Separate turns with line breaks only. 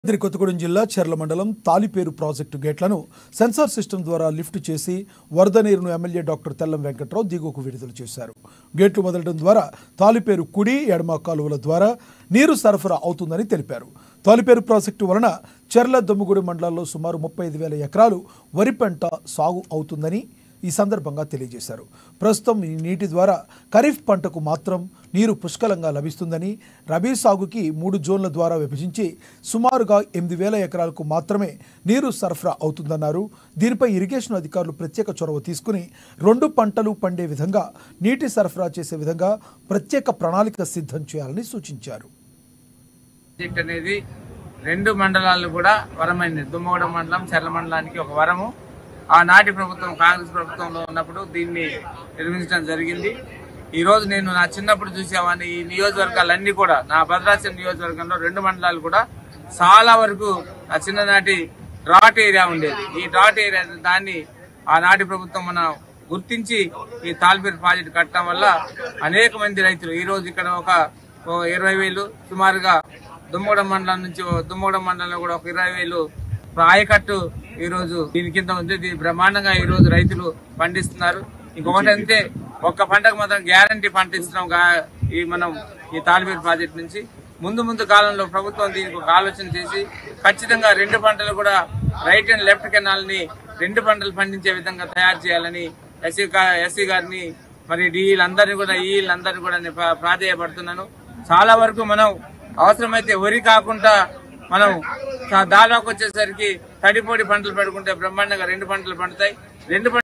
భద్రాద్రి కొత్తగూడెం జిల్లా చెర్ల మండలం తాలిపేరు ప్రాజెక్టు గేట్లను సెన్సార్ సిస్టమ్ ద్వారా లిఫ్ట్ చేసి వరద నీరును ఎమ్మెల్యే డాక్టర్ తెల్లం వెంకట్రావు దిగువకు విడుదల చేశారు గేట్లు వదలడం ద్వారా తాలిపేరు కుడి ఎడమ కాలువల ద్వారా నీరు సరఫరా అవుతుందని తెలిపారు తాలిపేరు ప్రాజెక్టు వలన చెర్ల దొమ్ముగూడెం మండలాల్లో సుమారు ముప్పై ఐదు వేల ఎకరాలు వరి పంట సాగు అవుతుందని ఈ సందర్భంగా తెలియజేశారు ప్రస్తుతం ఈ నీటి ద్వారా ఖరీఫ్ పంటకు మాత్రం నీరు పుష్కలంగా లభిస్తుందని రబీ సాగుకి మూడు జోన్ల ద్వారా విభజించి సుమారుగా ఎనిమిది వేల ఎకరాలకు మాత్రమే నీరు సరఫరా అవుతుందన్నారు దీనిపై ఇరిగేషన్ అధికారులు ప్రత్యేక చొరవ తీసుకుని రెండు పంటలు పండే విధంగా నీటి సరఫరా చేసే విధంగా ప్రత్యేక ప్రణాళిక సిద్ధం చేయాలని సూచించారు
ప్రాజెక్ట్ అనేది రెండు మండలాలు కూడా వరమైంది దుమ్మగూడ మండలం చర్ల మండలానికి ఒక వరము ఆనాటి ప్రభుత్వం కాంగ్రెస్ ప్రభుత్వంలో ఉన్నప్పుడు దీన్ని నిర్మించడం జరిగింది ఈ రోజు నేను నా చిన్నప్పుడు చూసేవాడిని ఈ నియోజకవర్గాలన్నీ కూడా నా భద్రాచలం నియోజకవర్గంలో రెండు మండలాలు కూడా చాలా వరకు నా చిన్ననాటి డ్రాట్ ఏరియా ఉండేది ఈ డ్రాట్ ఏరియా దాన్ని ఆనాటి ప్రభుత్వం మన గుర్తించి ఈ తాల్పేరు ప్రాజెక్టు కట్టడం వల్ల అనేక మంది రైతులు ఈ రోజు ఇక్కడ ఒక ఓ ఇరవై వేలు సుమారుగా దుమ్మగూడెం మండలం నుంచి ఓ దుమ్మగూడెం మండలంలో కూడా ఒక ఇరవై వేలు ఆయకట్టు ఈ రోజు దీని కింద ఉంది దీని బ్రహ్మాండంగా ఈ రోజు రైతులు పండిస్తున్నారు ఇంకొకటి అంటే ఒక్క పంటకు మాత్రం గ్యారంటీ పంట ఇస్తున్నాం గా- ఈ మనం ఈ తాలిపేరు ప్రాజెక్ట్ నుంచి ముందు ముందు కాలంలో ప్రభుత్వం దీనికి ఒక ఆలోచన చేసి ఖచ్చితంగా రెండు పంటలు కూడా రైట్ అండ్ లెఫ్ట్ కెనాల్ ని రెండు పంటలు పండించే విధంగా తయారు చేయాలని ఎస్సీ గా- ఎస్సీ గారిని మరి డీలందరినీ కూడా ఈలందరినీ కూడా నేను ప్రా- ప్రాధేయపడుతున్నాను చాలా వరకు మనం అవసరమైతే వరి కాకుండా మనం దాదాపు వచ్చేసరికి తడిపొడి పంటలు పెట్టుకుంటే బ్రహ్మాండంగా రెండు పంటలు పండుతాయి రెండు పంటలు